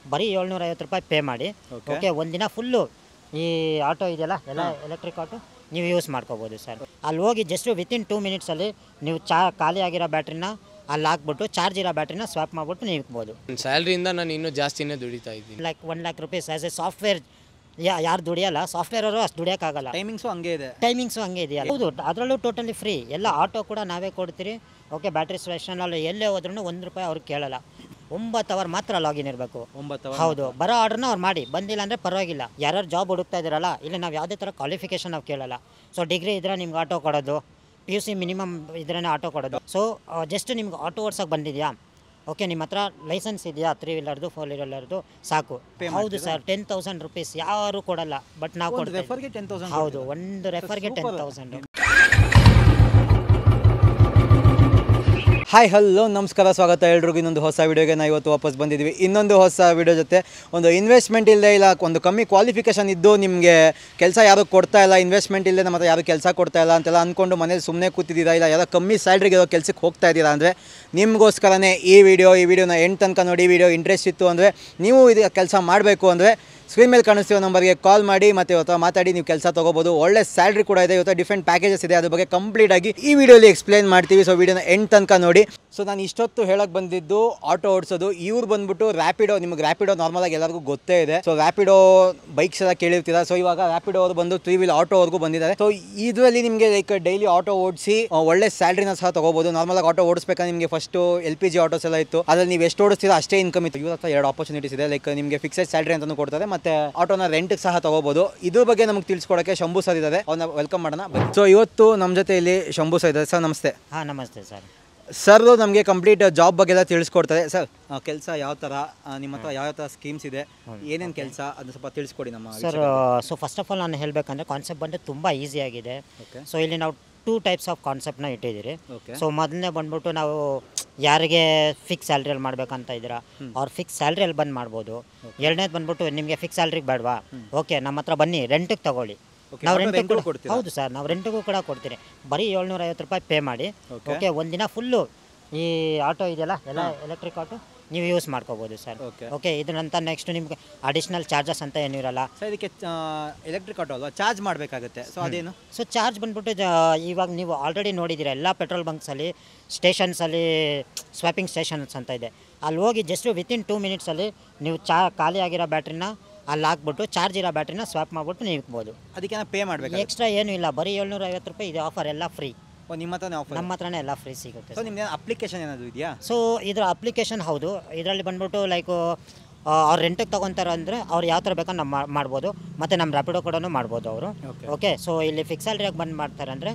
ಬರೀ ಏಳ್ನೂರ ಐವತ್ತು ರೂಪಾಯಿ ಪೇ ಮಾಡಿ Okay. ಓಕೆ ಒಂದಿನ ಫುಲ್ಲು ಈ ಆಟೋ ಇದೆಯಲ್ಲ ಎಲ್ಲ ಎಲೆಕ್ಟ್ರಿಕ್ ಆಟೋ ನೀವು ಯೂಸ್ ಮಾಡ್ಕೋಬೋದು ಸರ್ ಅಲ್ಲಿ ಹೋಗಿ ಜಸ್ಟ್ ವಿತಿನ್ ಟೂ ಮಿನಿಟ್ಸಲ್ಲಿ ನೀವು ಚಾ ಖಾಲಿ ಆಗಿರೋ ಬ್ಯಾಟ್ರಿನ ಅಲ್ಲಿ ಹಾಕ್ಬಿಟ್ಟು ಚಾರ್ಜ್ ಇರೋ ಬ್ಯಾಟ್ರಿನ ಸ್ವಾಪ್ ಮಾಡಿಬಿಟ್ಟು ನೀವು ಇಕ್ಬೋದು ನನ್ನ ಸ್ಯಾಲ್ರಿಯಿಂದ ನಾನು ಇನ್ನೂ ಜಾಸ್ತಿನೇ ದುಡಿತಾ ಇದ್ದೀನಿ like one lakh rupees as a software ಯಾ ಯಾರು ದುಡಿಯಲ್ಲ ಸಾಫ್ಟ್ವೇರ್ ಅವರು ಅಷ್ಟು ದುಡಿಯೋಕ್ಕಾಗಲ್ಲ ಟೈಮಿಂಗ್ಸು ಹಂಗೆ ಇದೆ ಟೈಮಿಂಗ್ಸು ಹಂಗೆ ಇದೆಯಲ್ಲ ಹೌದು ಅದರಲ್ಲೂ ಟೋಟಲಿ ಫ್ರೀ ಎಲ್ಲ ಆಟೋ ಕೂಡ ನಾವೇ ಕೊಡ್ತೀರಿ ಓಕೆ ಬ್ಯಾಟ್ರಿ ಸ್ಟೇಷನಲ್ಲಿ ಎಲ್ಲೇ ಹೋದ್ರೂ ಒಂದು ರೂಪಾಯಿ ಅವ್ರಿಗೆ ಕೇಳಲ್ಲ ಒಂಬತ್ತು ಅವರ್ ಮಾತ್ರ ಲಾಗಿನ್ ಇರಬೇಕು ಒಂಬತ್ತು ಹೌದು ಬರೋ ಆರ್ಡ್ರನ್ನ ಅವ್ರು ಮಾಡಿ ಬಂದಿಲ್ಲ ಅಂದರೆ ಪರವಾಗಿಲ್ಲ ಯಾರ್ಯಾರು ಜಾಬ್ ಹುಡುಕ್ತಾ ಇದ್ದೀರಲ್ಲ ಇಲ್ಲಿ ನಾವು ಯಾವುದೇ ಥರ ಕ್ವಾಲಿಫಿಕೇಷನ್ ನಾವು ಕೇಳಲ್ಲ ಸೊ ಡಿಗ್ರಿ ಇದ್ರೆ ನಿಮ್ಗೆ ಆಟೋ ಕೊಡೋದು ಪಿ ಯು ಸಿ ಮಿನಿಮಮ್ ಇದ್ರೇ ಆಟೋ ಕೊಡೋದು ಸೊ ಜಸ್ಟ್ ನಿಮ್ಗೆ ಆಟೋ ಓಡ್ಸೋಕೆ ಬಂದಿದೆಯಾ ಓಕೆ ನಿಮ್ಮ ಹತ್ರ ಲೈಸೆನ್ಸ್ ಇದೆಯಾ ತ್ರೀ ವೀಲರ್ದು ಫೋರ್ ವೀಲರ್ದು ಸಾಕು ಹೌದು ಸರ್ ಟೆನ್ ತೌಸಂಡ್ ರುಪೀಸ್ ಯಾರು ಕೊಡಲ್ಲ ಬಟ್ ನಾವು ಕೊಡ್ತೀವಿ ರೆಫರ್ಗೆ ಟೆನ್ ತೌಸಂಡ್ ಹೌದು ಒಂದು ರೆಫರ್ಗೆ ಟೆನ್ ತೌಸಂಡ್ ಹಾಯ್ ಹಲೋ ನಮಸ್ಕಾರ ಸ್ವಾಗತ ಎಲ್ರಿಗೂ ಇನ್ನೊಂದು ಹೊಸ ವಿಡಿಯೋಗೆ ನಾವು ಇವತ್ತು ವಾಪಸ್ ಬಂದಿದ್ದೀವಿ ಇನ್ನೊಂದು ಹೊಸ ವಿಡಿಯೋ ಜೊತೆ ಒಂದು ಇನ್ವೆಸ್ಟ್ಮೆಂಟ್ ಇಲ್ಲದೆ ಇಲ್ಲ ಒಂದು ಕಮ್ಮಿ ಕ್ವಾಲಿಫಿಕೇಷನ್ ಇದ್ದು ನಿಮಗೆ ಕೆಲಸ ಯಾರು ಕೊಡ್ತಾ ಇಲ್ಲ ಇನ್ವೆಸ್ಟ್ಮೆಂಟ್ ಇಲ್ಲದೆ ನಮ್ಮ ಹತ್ರ ಯಾರು ಕೆಲಸ ಕೊಡ್ತಾ ಇಲ್ಲ ಅಂತೆಲ್ಲ ಅಂದ್ಕೊಂಡು ಮನೇಲಿ ಸುಮ್ಮನೆ ಕೂತಿದ್ದೀರಾ ಇಲ್ಲ ಯಾರೋ ಕಮ್ಮಿ ಸ್ಯಾಲ್ರಿಗೆ ಇರೋ ಕೆಲಸಕ್ಕೆ ಹೋಗ್ತಾ ಇದ್ದೀರಾ ಅಂದರೆ ನಿಮಗೋಸ್ಕರನೇ ಈ ವಿಡಿಯೋ ಈ ವಿಡಿಯೋನ ಎಂಟು ತನಕ ನೋಡಿ ಈ ವಿಡಿಯೋ ಇಂಟ್ರೆಸ್ಟ್ ಇತ್ತು ಅಂದರೆ ನೀವು ಇದು ಕೆಲಸ ಮಾಡಬೇಕು ಅಂದರೆ ಸ್ಕ್ರೀನ್ ಮೇಲೆ ಕಾಣಿಸ್ತಿರೋ ನಂಬರ್ಗೆ ಕಾಲ್ ಮಾಡಿ ಮತ್ತು ಇವತ್ತು ಮಾತಾಡಿ ನೀವು ಕೆಲಸ ತೊಗೋಬೋದು ಒಳ್ಳೆ ಸ್ಯಾಲ್ರಿ ಕೂಡ ಇದೆ ಇವತ್ತು ಡಿಫ್ರೆಂಟ್ ಪ್ಯಾಕೇಜಸ್ ಇದೆ ಅದ್ರ ಬಗ್ಗೆ ಕಂಪ್ಲೀಟ್ ಆಗಿ ಈ ವಿಡಿಯೋಲಿ ಎಕ್ಸ್ಪ್ಲೈನ್ ಮಾಡ್ತೀವಿ ಸೊ ವಿಡಿಯೋನ ಎಂಡ್ ತನಕ ನೋಡಿ ಸೊ ನಾನು ಇಷ್ಟೊತ್ತು ಹೇಳಕ್ ಬಂದಿದ್ದು ಆಟೋ ಓಡಿಸೋದು ಇವ್ರು ಬಂದ್ಬಿಟ್ಟು ರ್ಯಾಪಿಡೋ ನಿಮ್ಗೆ ರ್ಯಾಪಿಡೋ ನಾರ್ಮಲ್ ಆಗಿ ಎಲ್ಲರಿಗೂ ಗೊತ್ತೇ ಇದೆ ಸೊ ರ್ಯಾಪಿಡೋ ಬೈಕ್ಸ್ ಎಲ್ಲ ಕೇಳಿರ್ತೀರಾ ಸೊ ಇವಾಗ ರ್ಯಾಪಿಡೋ ಅವರು ಬಂದು ತ್ರೀ ವೀಲ್ ಆಟೋ ಅವ್ರಿಗೂ ಬಂದಿದ್ದಾರೆ ಸೊ ಇದರಲ್ಲಿ ನಿಮಗೆ ಲೈಕ್ ಡೈಲಿ ಆಟೋ ಓಡಿಸಿ ಒಳ್ಳೆ ಸ್ಯಾಲ್ರಿನ ಸಹ ತಗೋಬಹುದು ನಾರ್ಮಲ್ ಆಗಿ ಆಟೋ ಓಡಿಸ್ಬೇಕಾದ್ರೆ ನಿಮಗೆ first L P G autos ಎಲ್ಲ ಇತ್ತು ಅದ್ರಲ್ಲಿ ನೀವು ಎಷ್ಟು ಓಡಿಸ್ತೀರಾ ಅಷ್ಟೇ ಇನ್ಕಮ್ ಇತ್ತು ಇವ್ರ ಹತ್ರ ಎರಡು ಆಪರ್ಚುನಿಟೀಸ್ ಇದೆ ಲೈಕ್ ನಿಮಗೆ ಫಿಕ್ಸೆಡ್ ಸ್ಯಾಲ್ರಿ ಅಂತಾನು ಕೊಡ್ತಾರೆ ಮತ್ತೆ ಆಟೋನ ರೆಂಟ್ಗೆ ಸಹ ತಗೋಬಹುದು ಇದ್ರ ಬಗ್ಗೆ ನಮಗೆ ತಿಳಿಸ್ಕೊಡಕ್ಕೆ ಶಂಭು ಸರ್ ಇದ್ದಾರೆ ಅವ್ರನ್ನ ವೆಲ್ಕಮ್ ಮಾಡೋಣ ಸೊ ಇವತ್ತು ನಮ್ಮ ಜೊತೆ ಇಲ್ಲಿ ಶಂಭು ಸರ್ ಇದ್ದಾರೆ ಸರ್ ನಮಸ್ತೆ ಹಾಂ ನಮಸ್ತೆ ಸರ್ ಸರ್ ನಮಗೆ ಕಂಪ್ಲೀಟ್ ಜಾಬ್ ಬಗ್ಗೆ ಎಲ್ಲ ತಿಳಿಸ್ಕೊಡ್ತಾರೆ ಸರ್ ಕೆಲಸ ಯಾವ ಥರ ಆ, ನಿಮ್ಮ ಹತ್ರ ಯಾವ ಥರ ಸ್ಕೀಮ್ಸ್ ಇದೆ ಏನೇನು ಕೆಲಸ ಅದನ್ನ ಸ್ವಲ್ಪ ತಿಳಿಸ್ಕೊಡಿ ನಮ್ಮ sir so first of all ನಾನು ಹೇಳಬೇಕಂದ್ರೆ ಕಾನ್ಸೆಪ್ಟ್ ಬಂದು ತುಂಬ ಈಸಿ ಆಗಿದೆ ಓಕೆ ಸೊ ಇಲ್ಲಿ ನಾವು ಟೂ ಟೈಪ್ಸ್ ಆಫ್ ಕಾನ್ಸೆಪ್ಟ್ನ ಇಟ್ಟಿದ್ದೀರಿ ಓಕೆ ಸೊ ಮೊದಲನೇ ಬಂದ್ಬಿಟ್ಟು ನಾವು ಯಾರಿಗೆ ಫಿಕ್ಸ್ ಸ್ಯಾಲ್ರಿಯಲ್ಲಿ ಮಾಡ್ಬೇಕಂತ ಇದ್ದೀರಾ ಅವ್ರು ಫಿಕ್ಸ್ ಸ್ಯಾಲ್ರಿಯಲ್ಲಿ ಬಂದು ಮಾಡ್ಬೋದು ಎರಡನೇದು ಬಂದ್ಬಿಟ್ಟು ನಿಮಗೆ ಫಿಕ್ಸ್ ಸ್ಯಾಲ್ರಿಗೆ ಬೇಡವಾ ಓಕೆ ನಮ್ಮ ಹತ್ರ ಬನ್ನಿ ರೆಂಟಿಗೆ ತಗೊಳ್ಳಿ Okay, ನಾವು auto ರೆಂಟಿಗೆ rent ಗೂ ಕೊಡ್ತೀರಾ? ಹೌದು ಸರ್ ನಾವು ರೆಂಟಿಗೂ ಕೂಡ ಕೊಡ್ತೀರಿ ಬರೀ ಏಳ್ನೂರ ಐವತ್ತು ರೂಪಾಯಿ ಪೇ ಮಾಡಿ Okay. ಓಕೆ ಒಂದಿನ ಫುಲ್ಲು ಈ ಆಟೋ ಇದೆಯಲ್ಲ ಎಲ್ಲ ಎಲೆಕ್ಟ್ರಿಕ್ ಆಟೋ ನೀವು ಯೂಸ್ ಮಾಡ್ಕೋಬೋದು ಸರ್ ಓಕೆ ಓಕೆ ಇದನ್ನಂತ ನೆಕ್ಸ್ಟ್ ನಿಮ್ಗೆ ಅಡಿಷ್ನಲ್ ಚಾರ್ಜಸ್ ಅಂತ ಏನೂ ಇರಲ್ಲ ಸರ್ ಇದಕ್ಕೆ ಎಲೆಕ್ಟ್ರಿಕ್ ಆಟೋ ಅಲ್ವಾ ಚಾರ್ಜ್ ಮಾಡಬೇಕಾಗುತ್ತೆ ಸೊ ಅದೇನು ಸೊ ಚಾರ್ಜ್ ಬಂದ್ಬಿಟ್ಟು ಜ ಇವಾಗ ನೀವು ಆಲ್ರೆಡಿ ನೋಡಿದ್ದೀರ ಎಲ್ಲ ಪೆಟ್ರೋಲ್ ಬಂಕ್ಸಲ್ಲಿ ಸ್ಟೇಷನ್ಸಲ್ಲಿ ಸ್ವಾಪಿಂಗ್ ಸ್ಟೇಷನ್ಸ್ ಅಂತ ಇದೆ ಅಲ್ಲಿ ಹೋಗಿ ಜಸ್ಟ್ ವಿತಿನ್ ಟೂ ಮಿನಿಟ್ಸಲ್ಲಿ ನೀವು ಚಾ ಖಾಲಿ ಆಗಿರೋ ಬ್ಯಾಟ್ರಿನ ಅಲ್ಲಿ ಹಾಕ್ಬಿಟ್ಟು ಚಾರ್ಜ್ ಇರೋ ಬ್ಯಾಟ್ರಿನ ಸ್ವಾಪ್ ಮಾಡಿಬಿಟ್ಟು ನೀವು ಇಕ್ಬೋದು ಅದಕ್ಕೆ ಪೇ ಮಾಡಬೇಕಾಗುತ್ತೆ ಎಕ್ಸ್ಟ್ರಾ ಏನೂ ಇಲ್ಲ ಬರೀ ಏಳ್ನೂರ ಐವತ್ತು ರೂಪಾಯಿ ಇದು ಆಫರ್ ಎಲ್ಲ ಫ್ರೀ ಓ ನಿಮ್ಮ ಹತ್ರನೇ ಆಫರ್ ನಮ್ಮ ಹತ್ರನೇ ಎಲ್ಲ ಫ್ರೀ ಸಿಗುತ್ತೆ ಸೊ ನಿಮ್ದು ಅಪ್ಲಿಕೇಶನ್ ಏನಾದರೂ ಇದೆಯಾ ಸೊ ಇದರ ಅಪ್ಲಿಕೇಶನ್ ಹೌದು ಇದರಲ್ಲಿ ಬಂದ್ಬಿಟ್ಟು ಲೈಕು ಅವ್ರು ರೆಂಟಿಗೆ ತೊಗೊತಾರೆ ಅಂದರೆ ಅವ್ರು ಯಾವ ಥರ ಬೇಕೋ ನಾವು ಮಾಡ್ಬೋದು ಮತ್ತು ನಮ್ಮ ರ್ಯಾಪಿಡೋ ಕೂಡ ಮಾಡ್ಬೋದು ಅವರು ಓಕೆ ಓಕೆ ಸೊ ಇಲ್ಲಿ ಫಿಕ್ಸ್ ಸ್ಯಾಲ್ರಿಯಾಗಿ ಬಂದು ಮಾಡ್ತಾರೆ ಅಂದರೆ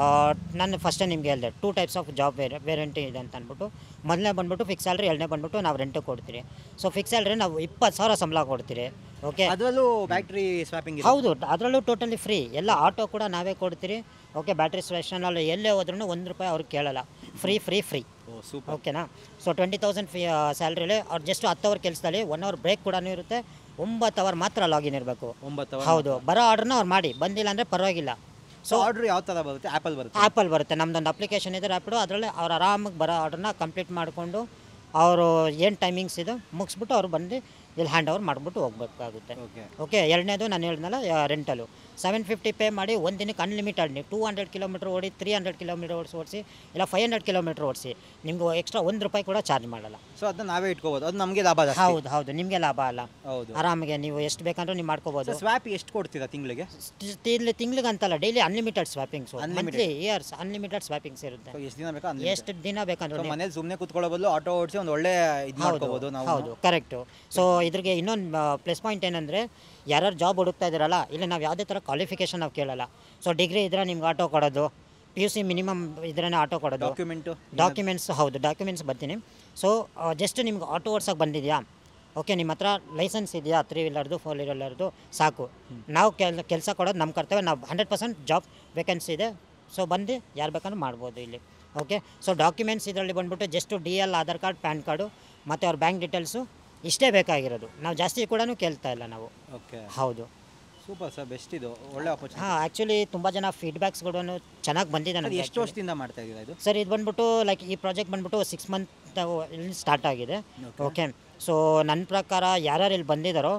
ನಾನು ಫಸ್ಟೇ ನಿಮ್ಗೆ ಹೇಳಿದೆ ಟೂ ಟೈಪ್ಸ್ ಆಫ್ ಜಾಬ್ ವೇರೆ ವೇರೆಂಟಿ ಇದೆ ಅಂತ ಅಂದ್ಬಿಟ್ಟು ಮೊದಲನೇ ಬಂದ್ಬಿಟ್ಟು ಫಿಕ್ಸ್ ಸ್ಯಾಲ್ರಿ ಎರಡನೇ ಬಂದ್ಬಿಟ್ಟು ನಾವು ರೆಂಟಿಗೆ ಕೊಡ್ತೀರಿ ಸೊ ಫಿಕ್ಸ್ ಸ್ಯಾಲ್ರಿ ನಾವು ಇಪ್ಪತ್ತು ಸಾವಿರ ಸಂಬಳ ಕೊಡ್ತೀರಿ ಓಕೆ ಅದರಲ್ಲೂ ಬ್ಯಾಟ್ರಿ ಸ್ವಾಪಿಂಗ್ ಹೌದು ಅದರಲ್ಲೂ ಟೋಟಲಿ ಫ್ರೀ ಎಲ್ಲ ಆಟೋ ಕೂಡ ನಾವೇ ಕೊಡ್ತೀರಿ ಓಕೆ ಬ್ಯಾಟ್ರಿ ಸ್ಟೇಷನಲ್ಲಿ ಎಲ್ಲೇ ಹೋದ್ರೂ ಒಂದು ರೂಪಾಯಿ ಅವ್ರಿಗೆ ಕೇಳಲ್ಲ free free free oh super ಓಕೆನಾ ಸೊ ಟ್ವೆಂಟಿ ತೌಸಂಡ್ ಫೀ ಸ್ಯಾಲ್ರಿಲಿ ಅವ್ರು ಜಸ್ಟ್ ಹತ್ತು ಅವರ್ ಕೆಲಸದಲ್ಲಿ ಒನ್ ಅವರ್ ಬ್ರೇಕ್ ಕೂಡ ಇರುತ್ತೆ ಒಂಬತ್ತು ಅವರ್ ಮಾತ್ರ ಲಾಗಿನ್ ಇರಬೇಕು ಒಂಬತ್ತು ಹೌದು ಬರೋ ಆರ್ಡ್ರನ್ನ ಅವ್ರು ಮಾಡಿ ಬಂದಿಲ್ಲ ಅಂದರೆ ಪರವಾಗಿಲ್ಲ ಸೊ ಆರ್ಡರ್ ಯಾವ ಥರ ಬರುತ್ತೆ ಆ್ಯಪಲ್ ಬರುತ್ತೆ ಆ್ಯಪಲ್ಲಿ ಬರುತ್ತೆ ನಮ್ದೊಂದು ಅಪ್ಲಿಕೇಶನ್ ಇದೆ ರ್ಯಾಪಿಡು ಅದರಲ್ಲಿ ಅವ್ರು ಆರಾಮಾಗಿ ಬರೋ ಆರ್ಡ್ರನ್ನ ಕಂಪ್ಲೀಟ್ ಮಾಡಿಕೊಂಡು ಅವರು ಏನು ಟೈಮಿಂಗ್ಸ್ ಇದೆ ಮುಗಿಸ್ಬಿಟ್ಟು ಅವ್ರು ಬಂದು ಇಲ್ಲಿ ಹ್ಯಾಂಡ್ ಓವರ್ ಮಾಡಿಬಿಟ್ಟು ಹೋಗ್ಬೇಕಾಗುತ್ತೆ ಓಕೆ ಓಕೆ ಎರಡನೇದು ನಾನು ಹೇಳಿದ್ನಲ್ಲ ರೆಂಟಲು ಸೆವೆನ್ ಫಿಫ್ಟಿ ಪೇ ಮಾಡಿ ಒಂದು ದಿನಕ್ಕೆ ಅನ್ಲಿಮಿಟೆಡ್ ನೀವು ಟೂ ಹಂಡ್ರೆಡ್ ಕಿಲೋಮೀಟ್ರ್ ಓಡಿ ತ್ರೀ ಹಂಡ್ರೆಡ್ ಕಿಲೋಮೀಟರ್ ಓಡಿಸಿ ಓಡಿಸಿ ಇಲ್ಲ ಫೈವ್ ಹಂಡ್ರೆಡ್ ಕಿಲೋಮೀಟ್ರ್ ಓಡಿಸಿ ನಿಮ್ಗೆ ಎಕ್ಸ್ಟ್ರಾ ಒಂದು ರೂಪಾಯಿ ಕೂಡ ಚಾರ್ಜ್ ಮಾಡಲ್ಲ ಸೊ ಅದನ್ನ ನಾವೇ ಇಟ್ಕೋಬೋದು ಅದು ನಮಗೆ ಲಾಭ ಜಾಸ್ತಿ ಹೌದು ಹೌದು ನಿಮಗೆ ಲಾಭ ಅಲ್ಲ ಹೌದು ಆರಾಮಾಗಿ ನೀವು ಎಷ್ಟು ಬೇಕಂದ್ರೂ ನೀವು ಮಾಡ್ಕೋಬೋದು ಸೊ ಸ್ವ್ಯಾಪ್ ಎಷ್ಟು ಕೊಡ್ತೀರಾ ತಿಂಗಳಿಗೆ ಇಲ್ಲಿ ತಿಂಗ್ಳಿಗೆ ಅಂತಲ್ಲ daily unlimited swappings Unlimited. Monthly years unlimited swappings ಇರುತ್ತೆ ಸೊ ಎಷ್ಟು ದಿನ ಬೇಕಾ ಎಷ್ಟು ದಿನ ಬೇಕಂದ್ರೆ ನೀವು- ಮನೇಲಿ ಸುಮ್ಮನೆ ಕೂತ್ಕೊಳ್ಳೋ ಬದಲು ಆಟೋ ಓಡಿಸಿ ಒಂದು ಒಳ್ಳೆ ಇದು ಹೌದು ಮಾಡ್ಕೋಬೋದು ನಾವು ಹೌದು ಕರೆಕ್ಟು ಸೊ ಇದ್ರಿಗೆ ಇನ್ನೊಂದು ಪ್ಲಸ್ ಪಾಯಿಂಟ್ ಏನಂದರೆ ಯಾರ್ಯಾರು ಜಾಬ್ ಹುಡುಕ್ತಾ ಇದ್ದೀರಲ್ಲ ಇಲ್ಲಿ ನಾವು ಯಾವುದೇ ಥರ ಕ್ವಾಲಿಫಿಕೇಷನ್ ನಾವು ಕೇಳಲ್ಲ ಸೊ ಡಿಗ್ರಿ ಇದ್ದರೆ ನಿಮ್ಗೆ ಆಟೋ ಕೊಡೋದು ಪಿ ಯು ಸಿ ಮಿನಿಮಮ್ ಇದ್ರೇ ಆಟೋ ಕೊಡೋದು ಡಾಕ್ಯುಮೆಂಟು ಡಾಕ್ಯುಮೆಂಟ್ಸ್ ಹೌದು ಡಾಕ್ಯುಮೆಂಟ್ಸ್ ಬರ್ತೀನಿ ಸೊ ಜಸ್ಟ್ ನಿಮ್ಗೆ ಆಟೋ ಓಡ್ಸೋಕೆ ಬಂದಿದೆಯಾ ಓಕೆ ನಿಮ್ಮ ಹತ್ರ ಲೈಸೆನ್ಸ್ ಇದೆಯಾ ತ್ರೀ ವೀಲರ್ದು ಫೋರ್ ವೀಲರ್ದು ಸಾಕು ನಾವು ಕೆಲ್ ಕೆಲಸ ಕೊಡೋದು ನಮ್ಮ ಕರ್ತವ್ಯ ನಾವು ಹಂಡ್ರೆಡ್ ಪರ್ಸೆಂಟ್ ಜಾಬ್ ವೇಕೆನ್ಸಿ ಇದೆ ಸೊ ಬಂದು ಯಾರು ಬೇಕಾದ್ರೂ ಮಾಡ್ಬೋದು ಇಲ್ಲಿ ಓಕೆ ಸೊ ಡಾಕ್ಯುಮೆಂಟ್ಸ್ ಇದರಲ್ಲಿ ಬಂದ್ಬಿಟ್ಟು just D L Aadhaar card PAN card ಮತ್ತು ಅವ್ರ ಬ್ಯಾಂಕ್ ಡೀಟೇಲ್ಸು ಇಷ್ಟೇ ಬೇಕಾಗಿರೋದು ನಾವು ಜಾಸ್ತಿ ಕೂಡ ಕೇಳ್ತಾ ಇಲ್ಲ ನಾವು ಓಕೆ ಹೌದು ಸೂಪರ್ ಸರ್ ಬೆಸ್ಟ್ ಇದು ಒಳ್ಳೆ ಆಪರ್ಚುನಿಟಿ ಹಾಂ ಆ್ಯಕ್ಚುಲಿ ತುಂಬ ಜನ ಫೀಡ್ಬ್ಯಾಕ್ಸ್ಗಳು ಚೆನ್ನಾಗಿ ಬಂದಿದೆ ಅದು ನನಗೆ ಎಷ್ಟು ವರ್ಷದಿಂದ ಮಾಡ್ತಾ ಇದ್ದೀರಾ ಇದು ಸರ್ ಇದು ಬಂದ್ಬಿಟ್ಟು ಲೈಕ್ ಈ ಪ್ರಾಜೆಕ್ಟ್ ಬಂದ್ಬಿಟ್ಟು ಸಿಕ್ಸ್ ಮಂತ್ ಸ್ಟಾರ್ಟ್ ಆಗಿದೆ ಓಕೆ ಸೊ ನನ್ನ ಪ್ರಕಾರ ಯಾರ್ಯಾರು ಇಲ್ಲಿ ಬಂದಿದ್ದಾರೋ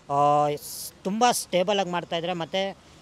ತುಂಬ ಸ್ಟೇಬಲಾಗಿ ಮಾಡ್ತಾಯಿದ್ದಾರೆ ಮತ್ತು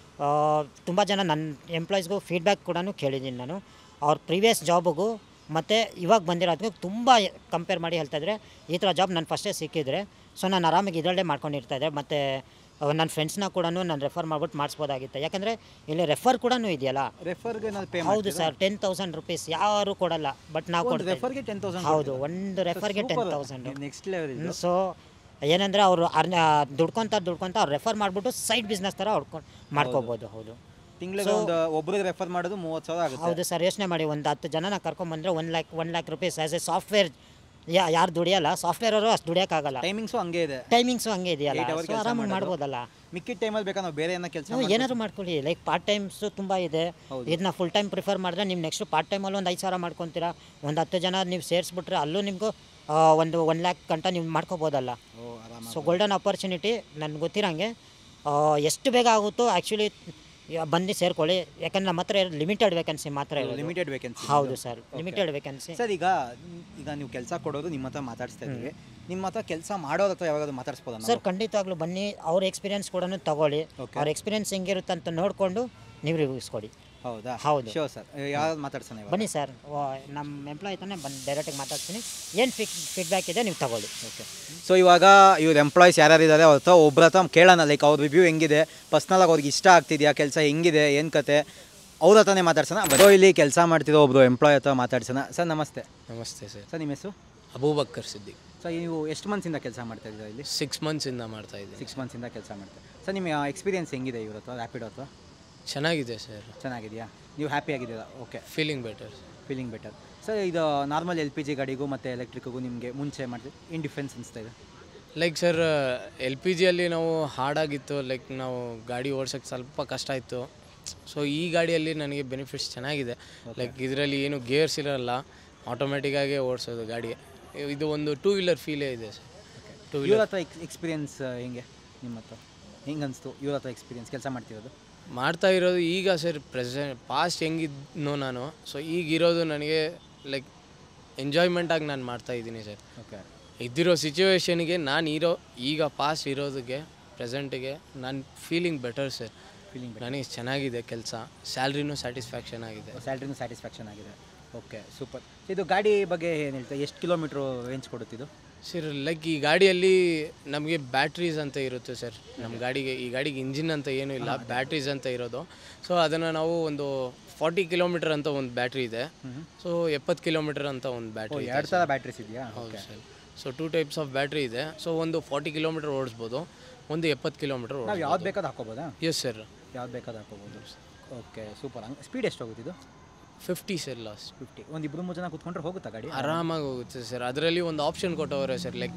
ತುಂಬ ಜನ ನನ್ನ ಎಂಪ್ಲಾಯೀಸ್ಗೂ ಫೀಡ್ಬ್ಯಾಕ್ ಕೂಡ ಕೇಳಿದ್ದೀನಿ ನಾನು ಅವ್ರ ಪ್ರೀವಿಯಸ್ ಜಾಬಿಗೂ ಮತ್ತು ಇವಾಗ ಬಂದಿರೋದಕ್ಕೂ ತುಂಬ ಕಂಪೇರ್ ಮಾಡಿ ಹೇಳ್ತಾ ಇದ್ದಾರೆ ಈ ಥರ ಜಾಬ್ ನಾನು ಫಸ್ಟೇ ಸಿಕ್ಕಿದ್ರೆ ಸೊ ನಾನು ಆರಾಮಾಗಿ ಇದರಲ್ಲೇ ಮಾಡ್ಕೊಂಡಿರ್ತಾ ಇದ್ದೆ ಮತ್ತು ನನ್ನ ಫ್ರೆಂಡ್ಸ್ನ ಕೂಡ ನಾನು ರೆಫರ್ ಮಾಡ್ಬಿಟ್ಟು ಮಾಡಿಸ್ಬೋದಾಗಿತ್ತು ಯಾಕಂದರೆ ಇಲ್ಲಿ ರೆಫರ್ ಕೂಡ ಇದೆಯಲ್ಲ ರೆಫರ್ಗೆ ನಾವು ಪೇ ಹೌದು ಸರ್ ಟೆನ್ ತೌಸಂಡ್ ರುಪೀಸ್ ಯಾರು ಕೊಡಲ್ಲ ಬಟ್ ನಾವು ಕೊಡ್ತೀವಿ ರೆಫರ್ಗೆ ಟೆನ್ ತೌಸಂಡ್ ಹೌದು ಒಂದು ರೆಫರ್ಗೆ ಟೆನ್ ತೌಸಂಡ್ ನೆಕ್ಸ್ಟ್ ಲೆವೆಲ್ ಇದು ಸೊ ಏನಂದರೆ ಅವರು ಅರ್ನ ದುಡ್ಕೊಂತ ದುಡ್ಕೊಂತ ಅವ್ರು ರೆಫರ್ ಮಾಡಿಬಿಟ್ಟು ಸೈಡ್ ಬಿಸ್ನೆಸ್ ಥರ ಹೊಡ್ಕೊಂಡು ಮಾಡ್ಕೋಬೋದು ಹೌದು ತಿಂಗಳಿಗೆ ಒಂದು ಒಬ್ರಿಗೆ ರೆಫರ್ ಮಾಡೋದು ಮೂವತ್ತು ಸಾವಿರ ಆಗುತ್ತೆ ಹೌದು ಸರ್ ಯೋಚನೆ ಮಾಡಿ ಒಂದು ಹತ್ತು ಜನನ ಕರ್ಕೊಂಬಂದ್ರೆ one lakh one lakh rupees as a software ಯಾ ಯಾರು ದುಡಿಯಲ್ಲ ಸಾಫ್ಟ್ವೇರ್ ಅವರು ಅಷ್ಟು ದುಡಿಯೋಕ್ಕಾಗಲ್ಲ ಟೈಮಿಂಗ್ಸು ಹಂಗೆ ಇದೆ ಟೈಮಿಂಗ್ಸು ಹಂಗೆ ಇದೆಯಲ್ಲ Eight hour ಸೊ ಕೆಲ್ಸ ಆರಾಮಾಗಿ ಮಾಡೋದು. ಮಾಡ್ಬೋದಲ್ಲ ಮಿಕ್ಕಿದ ಟೈಮಲ್ಲಿ ಬೇಕಾ ನಾವು ಬೇರೆ ಏನೋ ಕೆಲಸ ನೀವು ಏನಾದ್ರು ಮಾಡ್ಕೊಳ್ಳಿ ಲೈಕ್ ಪಾರ್ಟ್ ಟೈಮ್ಸು ತುಂಬ ಇದೆ ಹೌದು. ಇದನ್ನ ಫುಲ್ ಟೈಮ್ ಪ್ರಿಫರ್ ಮಾಡಿದ್ರೆ ನೀವು ನೆಕ್ಸ್ಟ್ ಪಾರ್ಟ್ ಟೈಮಲ್ಲಿ ಒಂದು ಐದು ಸಾವಿರ ಮಾಡ್ಕೊತೀರಾ ಒಂದು ಹತ್ತು ಜನ ನೀವು ಸೇರಿಸ್ಬಿಟ್ರೆ ಅಲ್ಲೂ ನಿಮಗೂ ಒಂದು ಒನ್ ಲ್ಯಾಕ್ ಗಂಟ ನೀವು ಮಾಡ್ಕೋಬೋದಲ್ಲ ಓ ಆರಾಮ ಸೊ ಗೋಲ್ಡನ್ ಆಪರ್ಚುನಿಟಿ ನನಗೆ ಗೊತ್ತಿರಂಗೆ ಆ, ಎಷ್ಟು ಬೇಗ ಆಗುತ್ತೋ ಆ್ಯಕ್ಚುಲಿ ಬಂದು ಸೇರ್ಕೊಳ್ಳಿ ಯಾಕಂದ್ರೆ ನಮ್ಮ ಹತ್ರ ಲಿಮಿಟೆಡ್ ವೇಕೆನ್ಸಿ ಮಾತ್ರ ಇರೋದು ಲಿಮಿಟೆಡ್ ವೇಕೆನ್ಸಿ ಹೌದು ಸರ್ ಲಿಮಿಟೆಡ್ ವೇಕೆನ್ಸಿ ಸರ್ ಈಗ ಈಗ ನೀವು ಕೆಲಸ ಕೊಡೋದು ನಿಮ್ಮ ಹತ್ರ ಮಾತಾಡಿಸ್ತಾ ಇದ್ದೀವಿ ನಿಮ್ಮ ಹತ್ರ ಕೆಲಸ ಮಾಡೋರ ಹತ್ರ ಯಾವಾಗಾದ್ರೂ ಮಾತಾಡ್ಸ್ಬೋದಾ ಸರ್ ಖಂಡಿತವಾಗ್ಲೂ ಬನ್ನಿ ಅವ್ರ ಎಕ್ಸ್ಪೀರಿಯನ್ಸ್ ಕೂಡ ತಗೊಳ್ಳಿ Okay. ಅವ್ರ ಎಕ್ಸ್ಪೀರಿಯನ್ಸ್ ಹೆಂಗಿರುತ್ತೆ ಅಂತ ನೋಡಿಕೊಂಡು ನೀವು ರಿವ್ಯೂಸ್ ಕೊಡಿ ಹೌದಾ ಹೌದು. ಶೋರ್ ಸರ್ ಯಾರು ಮಾತಾಡ್ಸೋಣ ಇವಾಗ ಬನ್ನಿ ಸರ್ ನಮ್ಮ ಎಂಪ್ಲಾಯ್ ತಾನೇ ಬಂದು ಡೈರೆಕ್ಟಾಗಿ ಮಾತಾಡ್ತೀನಿ ಏನು ಫಿಕ್ ಫೀಡ್ಬ್ಯಾಕ್ ಇದೆ ನೀವು ತಗೊಳ್ಳಿ ಓಕೆ ಸೊ ಇವಾಗ ಇವ್ರ ಎಂಪ್ಲಾಯೀಸ್ ಯಾರ್ಯಾರು ಇದ್ದಾರೆ ಅವ್ರ ಹತ್ರ ಒಬ್ರ ಹತ್ರ ಕೇಳೋಣ ಲೈಕ್ ಅವ್ರ ರಿವ್ಯೂ ಹೆಂಗಿದೆ ಪರ್ಸ್ನಲಾಗಿ ಅವ್ರಿಗೆ ಇಷ್ಟ ಆಗ್ತಿದೆಯಾ ಕೆಲಸ ಹೆಂಗಿದೆ ಏನು ಕತೆ ಅವ್ರ ಹತ್ರನೇ ಮಾತಾಡ್ಸೋಣ ಬರೋ ಇಲ್ಲಿ ಕೆಲಸ ಮಾಡ್ತಿರೋ ಒಬ್ರು ಎಂಪ್ಲಾಯ್ ಹತ್ರ ಮಾತಾಡ್ಸೋಣ ಸರ್ ನಮಸ್ತೆ ನಮಸ್ತೆ ಸರ್ ಸರ್ ನಿಮ್ಮ ಹೆಸರು ಅಬೂಬಕ್ಕರ್ ಸಿದ್ದಿಕ್ ಸರ್ ನೀವು ಎಷ್ಟು ಮಂತ್ಸಿಂದ ಕೆಲಸ ಮಾಡ್ತಾ ಇದ್ದೀರಾ ಇಲ್ಲಿ ಸಿಕ್ಸ್ ಮಂತ್ಸಿಂದ ಮಾಡ್ತಾ ಇದ್ದೀನಿ ಸಿಕ್ಸ್ ಮಂತ್ಸಿಂದ ಕೆಲಸ ಮಾಡ್ತಾರೆ ಸರ್ ನಿಮ್ಮ ಎಕ್ಸ್ಪೀರಿಯನ್ಸ್ ಹೆಂಗಿದೆ ಇವ್ರ ಹತ್ರ ರ್ಯಾಪಿಡ್ ಹತ್ರ ಚೆನ್ನಾಗಿದೆ ಸರ್ ಚೆನ್ನಾಗಿದೆಯಾ ನೀವು ಹ್ಯಾಪಿ ಆಗಿದ್ದೀರಾ okay feeling better feeling better sir ಇದು ನಾರ್ಮಲ್ ಎಲ್ ಪಿ ಜಿ ಗಾಡಿಗೂ ಮತ್ತು ಎಲೆಕ್ಟ್ರಿಕ್ಗೂ ನಿಮಗೆ ಮುಂಚೆ ಮಾಡ್ತೀವಿ ಏನು ಡಿಫ್ರೆನ್ಸ್ ಅನಿಸ್ತಾ ಇದೆ ಲೈಕ್ ಸರ್ ಎಲ್ ಪಿ ಜಿಯಲ್ಲಿ ನಾವು ಹಾಡಾಗಿತ್ತು ಲೈಕ್ ನಾವು ಗಾಡಿ ಓಡ್ಸೋಕ್ಕೆ ಸ್ವಲ್ಪ ಕಷ್ಟ ಇತ್ತು ಸೊ ಈ ಗಾಡಿಯಲ್ಲಿ ನನಗೆ ಬೆನಿಫಿಟ್ಸ್ ಚೆನ್ನಾಗಿದೆ ಲೈಕ್ ಇದರಲ್ಲಿ ಏನು ಗೇರ್ಸ್ ಇರಲ್ಲ ಆಟೋಮೆಟಿಕ್ಕಾಗೇ ಓಡಿಸೋದು ಗಾಡಿ ಇದು ಒಂದು ಟೂ ವೀಲರ್ ಫೀಲೇ ಇದೆ ಸರ್ ಟೂ ಇವ್ರ ಹತ್ರ ಎಕ್ಸ್ಪೀರಿಯನ್ಸ್ ಹೆಂಗೆ ನಿಮ್ಮ ಹತ್ರ ಹೆಂಗೆ ಅನಿಸ್ತು ಇವ್ರ ಹತ್ರ ಎಕ್ಸ್ಪೀರಿಯನ್ಸ್ ಕೆಲಸ ಮಾಡ್ತಿರೋದು ಮಾಡ್ತಾ ಇರೋದು ಈಗ ಸರ್ ಪ್ರೆಸೆಂಟ್ ಪಾಸ್ಟ್ ಹೆಂಗಿದ್ನೋ ನಾನು ಸೊ ಈಗ ಇರೋದು ನನಗೆ ಲೈಕ್ ಎಂಜಾಯ್ಮೆಂಟಾಗಿ ನಾನು ಮಾಡ್ತಾ ಇದ್ದೀನಿ ಸರ್ ಓಕೆ ಇದ್ದಿರೋ ಸಿಚುವೇಶನ್ಗೆ ನಾನು ಇರೋ ಈಗ ಪಾಸ್ಟ್ ಇರೋದಕ್ಕೆ ಪ್ರೆಸೆಂಟಿಗೆ ನಾನು ಫೀಲಿಂಗ್ ಬೆಟರ್ ಸರ್ ಫೀಲಿಂಗ್ ನನಗೆ ಚೆನ್ನಾಗಿದೆ ಕೆಲಸ ಸ್ಯಾಲ್ರಿನೂ ಸ್ಯಾಟಿಸ್ಫ್ಯಾಕ್ಷನ್ ಆಗಿದೆ ಸ್ಯಾಲ್ರಿನೂ ಸ್ಯಾಟಿಸ್ಫ್ಯಾಕ್ಷನ್ ಆಗಿದೆ ಓಕೆ ಸೂಪರ್ ಇದು ಗಾಡಿ ಬಗ್ಗೆ ಏನು ಹೇಳ್ತಾ ಎಷ್ಟು ಕಿಲೋಮೀಟ್ರು ರೇಂಜ್ ಕೊಡುತ್ತಿದ್ದು ಸರ್ ಲೈಕ್ ಈ ಗಾಡಿಯಲ್ಲಿ ನಮಗೆ ಬ್ಯಾಟ್ರೀಸ್ ಅಂತ ಇರುತ್ತೆ ಸರ್ ನಮ್ಮ ಗಾಡಿಗೆ ಈ ಗಾಡಿಗೆ ಇಂಜಿನ್ ಅಂತ ಏನೂ ಇಲ್ಲ ಬ್ಯಾಟ್ರೀಸ್ ಅಂತ ಇರೋದು ಸೊ ಅದನ್ನು ನಾವು ಒಂದು ಫಾರ್ಟಿ ಕಿಲೋಮೀಟರ್ ಅಂತ ಒಂದು ಬ್ಯಾಟ್ರಿ ಇದೆ ಸೊ ಎಪ್ಪತ್ತು ಕಿಲೋಮೀಟರ್ ಅಂತ ಒಂದು ಬ್ಯಾಟ್ರಿ ಎರಡು ಥರ ಬ್ಯಾಟ್ರೀಸ್ ಇದೆಯಾ ಹೌದು sir so two types of battery ಇದೆ ಸೊ ಒಂದು ಫಾರ್ಟಿ ಕಿಲೋಮೀಟರ್ ಓಡಿಸ್ಬೋದು ಒಂದು ಎಪ್ಪತ್ತು ಕಿಲೋಮೀಟರ್ ನಾವು ಯಾವ್ದು ಬೇಕಾದ್ರೂ ಹಾಕೋಬೋದಾ ಎಸ್ ಸರ್ ಯಾವ್ದು ಬೇಕಾದ್ರೂ ಹಾಕೋಬೋದು ಓಕೆ ಸೂಪರ್ ಹಂಗೆ ಸ್ಪೀಡ್ ಎಷ್ಟು ಹೋಗುತ್ತೆ ಇದು ಫಿಫ್ಟಿ ಸರ್ ಲಾಸ್ಟ್ ಫಿಫ್ಟಿ ಒಂದು ಇಬ್ಬರು ಮೂರು ಜನ ಕೂತ್ಕೊಂಡ್ರೆ ಹೋಗುತ್ತಾ ಗಾಡಿ ಆರಾಮಾಗಿ ಹೋಗುತ್ತೆ ಸರ್ ಅದರಲ್ಲಿ ಒಂದು ಆಪ್ಷನ್ ಕೊಟ್ಟವ್ರೆ ಸರ್ ಲೈಕ್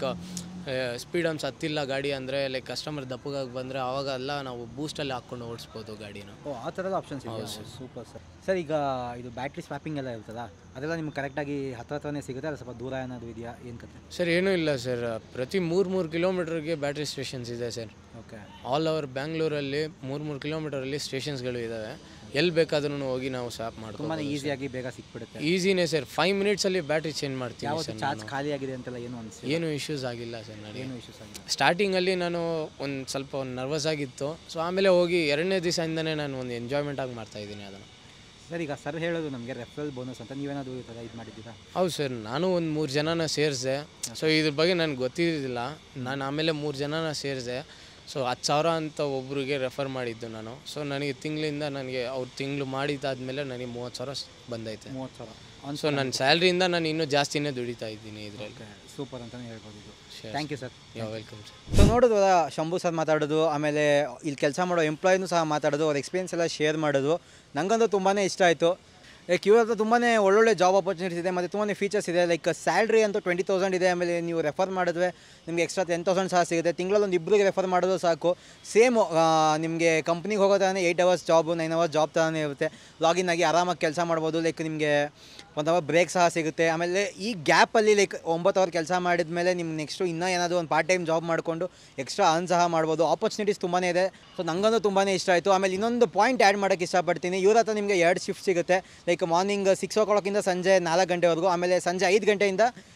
ಸ್ಪೀಡ್ ಅನ್ಸ್ ಹತ್ತಿಲ್ಲ ಗಾಡಿ ಅಂದರೆ ಲೈಕ್ ಕಸ್ಟಮರ್ ದಪ್ಪಗಾಗಿ ಬಂದರೆ ಅವಾಗೆಲ್ಲ ನಾವು ಬೂಸ್ಟಲ್ಲಿ ಹಾಕ್ಕೊಂಡು ಓಡಿಸ್ಬೋದು ಗಾಡಿನ ಓ ಆ ಥರದ ಆಪ್ಷನ್ಸ್ ಇದೆ ಸೂಪರ್ ಸರ್ ಸರ್ ಈಗ ಇದು ಬ್ಯಾಟ್ರಿ ಸ್ವಾಪಿಂಗ್ ಎಲ್ಲ ಇರ್ತದಾ ಅದೆಲ್ಲ ನಿಮ್ಗೆ ಕರೆಕ್ಟಾಗಿ ಹತ್ರ ಹತ್ರನೇ ಸಿಗುತ್ತೆ ಅದು ಸ್ವಲ್ಪ ದೂರ ಏನಾದರೂ ಇದೆಯಾ ಏನು ಕತೆ ಸರ್ ಏನೂ ಇಲ್ಲ ಸರ್ ಪ್ರತಿ ಮೂರು ಮೂರು ಕಿಲೋಮೀಟರ್ಗೆ ಬ್ಯಾಟ್ರಿ ಸ್ಟೇಷನ್ಸ್ ಇದೆ ಸರ್ ಓಕೆ ಆಲ್ ಓವರ್ ಬ್ಯಾಂಗ್ಳೂರಲ್ಲಿ ಮೂರು ಮೂರು ಕಿಲೋಮೀಟರಲ್ಲಿ ಸ್ಟೇಷನ್ಸ್ಗಳು ಇದ್ದಾವೆ ಎಲ್ಲಿ ಬೇಕಾದ್ರೂ ಹೋಗಿ ನಾವು ಸ್ವಾಪ್ ತುಂಬಾ ಮಾಡ್ಕೊಂಡು ಈಸಿಯಾಗಿ ಬೇಗ ಸಿಕ್ಬಿಡುತ್ತೆ ಈಸಿನೇ ಸರ್ ಫೈವ್ ಮಿನಿಟ್ಸಲ್ಲಿ ಬ್ಯಾಟ್ರಿ ಚೇಂಜ್ ಮಾಡ್ತೀನಿ ಯಾವತ್ತು ಸರ್ ಚಾರ್ಜ್ ಖಾಲಿ ಆಗಿದೆ ಅಂತೆಲ್ಲ ಏನು ಅನಿಸಿ ಏನು ಇಶ್ಯೂಸ್ ಆಗಿಲ್ಲ ಸರ್ ನನಗೆ ಏನು ಇಶ್ಯೂಸ್ ಆಗಿಲ್ಲ ಸ್ಟಾರ್ಟಿಂಗಲ್ಲಿ ನಾನು ಒಂದು ಸ್ವಲ್ಪ ನರ್ವಸ್ ಆಗಿತ್ತು ಸೊ ಆಮೇಲೆ ಹೋಗಿ ಎರಡನೇ ದಿವಸದಿಂದನೇ ನಾನು ಒಂದು ಎಂಜಾಯ್ಮೆಂಟ್ ಆಗಿ ಮಾಡ್ತಾ ಇದ್ದೀನಿ ಅದನ್ನು ಸರ್ ಈಗ ಸರ್ ಹೇಳೋದು ನಮಗೆ ರೆಫರಲ್ ಬೋನಸ್ ಅಂತ ನೀವೇನಾದರೂ ಈ ಥರ ಇದು ಮಾಡಿದ್ದೀರಾ ಹೌದು ಸರ್ ನಾನು ಒಂದು ಮೂರು ಜನನ ಸೇರಿಸಿದೆ ಸೊ ಇದ್ರ ಬಗ್ಗೆ ನನಗೆ ಗೊತ್ತಿರಲಿಲ್ಲ ನಾನು ಆಮೇಲೆ ಮೂರು ಜನನ ಸೇರಿಸಿದೆ ಸೊ ಹತ್ತು ಸಾವಿರ ಅಂತ ಒಬ್ರಿಗೆ ರೆಫರ್ ಮಾಡಿದ್ದು ನಾನು ಸೊ ನನಗೆ ತಿಂಗಳಿಂದ ನನಗೆ ಅವ್ರು ತಿಂಗಳು ಮಾಡಿದ್ದಾದ್ಮೇಲೆ ನನಗೆ ಮೂವತ್ತು ಸಾವಿರ ಸ್- ಬಂದೈತೆ ಮೂವತ್ತು ಸಾವಿರ ಸೊ ನನ್ನ ಸ್ಯಾಲ್ರಿಯಿಂದ ನಾನು ಇನ್ನೂ ಜಾಸ್ತಿನೇ ದುಡಿತಾ ಇದ್ದೀನಿ ಇದರಲ್ಲಿ ಓಕೆ ಸೂಪರ್ ಅಂತಲೇ ಹೇಳ್ಬೋದು ಇದು Sure. Thank you sir yeah welcome sir so ನೋಡಿದ್ವಲ್ಲ ಶಂಭು ಸರ್ ಮಾತಾಡೋದು ಆಮೇಲೆ ಇಲ್ಲಿ ಕೆಲಸ ಮಾಡೋ ಎಂಪ್ಲಾಯಿನೂ ಸಹ ಮಾತಾಡೋದು ಅವ್ರ ಎಕ್ಸ್ಪೀರಿಯನ್ಸ್ ಎಲ್ಲ ಶೇರ್ ಮಾಡೋದು ನನಗಂತೂ ತುಂಬಾ ಇಷ್ಟ ಆಯಿತು ಲೈಕ್ ಇವ್ರ ಹತ್ರ ತುಂಬಾ ಒಳ್ಳೊಳ್ಳೆ ಜಾಬ್ ಆಪರ್ಚುನಿಟೀಸ್ ಇದೆ ಮತ್ತು ತುಂಬಾ ಫೀಚರ್ಸ್ ಇದೆ ಲೈಕ್ ಸ್ಯಾಲ್ರಿ ಅಂತೂ ಟ್ವೆಂಟಿ ತೌಸಂಡ್ ಇದೆ ಆಮೇಲೆ ನೀವು ರೆಫರ್ ಮಾಡಿದ್ರೆ ನಿಮಗೆ ಎಕ್ಸ್ಟ್ರಾ ಟೆನ್ ತೌಸಂಡ್ ಸಹ ಸಿಗುತ್ತೆ ತಿಂಗಳಲ್ಲಿ ಒಂದು ಇಬ್ಬರಿಗೆ ರೆಫರ್ ಮಾಡೋದು ಸಾಕು ಸೇಮ್ ನಿಮಗೆ ಕಂಪ್ನಿಗೆ ಹೋಗೋ ಥರನೇ eight hours job nine hours job ಥರನೇ ಇರುತ್ತೆ ಲಾಗಿನ್ ಆಗಿ ಆರಾಮಾಗಿ ಕೆಲಸ ಮಾಡ್ಬೋದು ಲೈಕ್ ನಿಮಗೆ ಒಂದು ಅವರ್ ಬ್ರೇಕ್ ಸಹ ಸಿಗುತ್ತೆ ಆಮೇಲೆ ಈ ಗ್ಯಾಪಲ್ಲಿ ಲೈಕ್ ಒಂಬತ್ತು ಅವರ್ ಕೆಲಸ ಮಾಡಿದ ಮೇಲೆ ನಿಮ್ಗೆ ನೆಕ್ಸ್ಟು ಇನ್ನೂ ಏನಾದರೂ ಒಂದು ಪಾರ್ಟ್ ಟೈಮ್ ಜಾಬ್ ಮಾಡಿಕೊಂಡು ಎಕ್ಸ್ಟ್ರಾ ಅರ್ನ್ ಸಹ ಮಾಡ್ಬೋದು ಆಪರ್ಚುನಿಟೀಸ್ ತುಂಬಾ ಇದೆ ಸೊ ನನಗಂತೂ ತುಂಬಾ ಇಷ್ಟ ಆಯಿತು ಆಮೇಲೆ ಇನ್ನೊಂದು ಪಾಯಿಂಟ್ ಆ್ಯಡ್ ಮಾಡೋಕ್ಕೆ ಇಷ್ಟಪಡ್ತೀನಿ ಇವ್ರ ಹತ್ರ ನಿಮಗೆ ಎರಡು ಶಿಫ್ಟ್ ಸಿಗುತ್ತೆ ಲೈಕ್ ಮಾರ್ನಿಂಗ್ ಸಿಕ್ಸ್ ಓ ಕ್ಲಾಕಿಂದ ಸಂಜೆ ನಾಲ್ಕು ಗಂಟೆವರೆಗೂ ಆಮೇಲೆ ಸಂಜೆ ಐದು ಗಂಟೆಯಿಂದ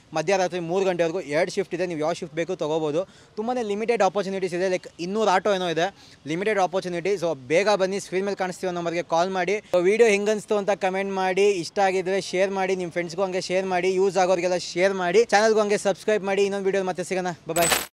ಮಧ್ಯರಾತ್ರಿ ಮೂರು ಗಂಟೆವರೆಗೂ ಎರಡು ಶಿಫ್ಟ್ ಇದೆ ನೀವು ಯಾವ ಶಿಫ್ಟ್ ಬೇಕು ತೊಗೋಬೋದು ತುಂಬಾ ಲಿಮಿಟೆಡ್ ಆಪರ್ಚುನಿಟೀಸ್ ಇದೆ ಲೈಕ್ ಇನ್ನೂರು ಆಟೋ ಏನೋ ಇದೆ ಲಿಮಿಟೆಡ್ ಆಪರ್ಚುನಿಟಿ ಸೊ ಬೇಗ ಬನ್ನಿ ಸ್ಕ್ರೀನ್ ಮೇಲೆ ಕಾಣಿಸ್ತೀವಿ ನಮ್ಮರಿಗೆ ಕಾಲ್ ಮಾಡಿ ವಿಡಿಯೋ ಹೆಂಗನ್ಸ್ತು ಅಂತ ಕಮೆಂಟ್ ಮಾಡಿ ಇಷ್ಟ ಆಗಿದ್ರೆ ಶೇರ್ ಮಾಡಿ ನಿಮ್ಮ ಫ್ರೆಂಡ್ಸ್ಗೂ ಹಂಗೆ ಶೇರ್ ಮಾಡಿ ಯೂಸ್ ಆಗೋರಿಗೆಲ್ಲ ಶೇರ್ ಮಾಡಿ ಚಾನಲ್ಗೂ ಹಂಗೆ ಸಬ್ಸ್ಕ್ರೈಬ್ ಮಾಡಿ ಇನ್ನೊಂದು ವಿಡಿಯೋ ಮತ್ತೆ ಸಿಗೋಣ ಬಾಯ್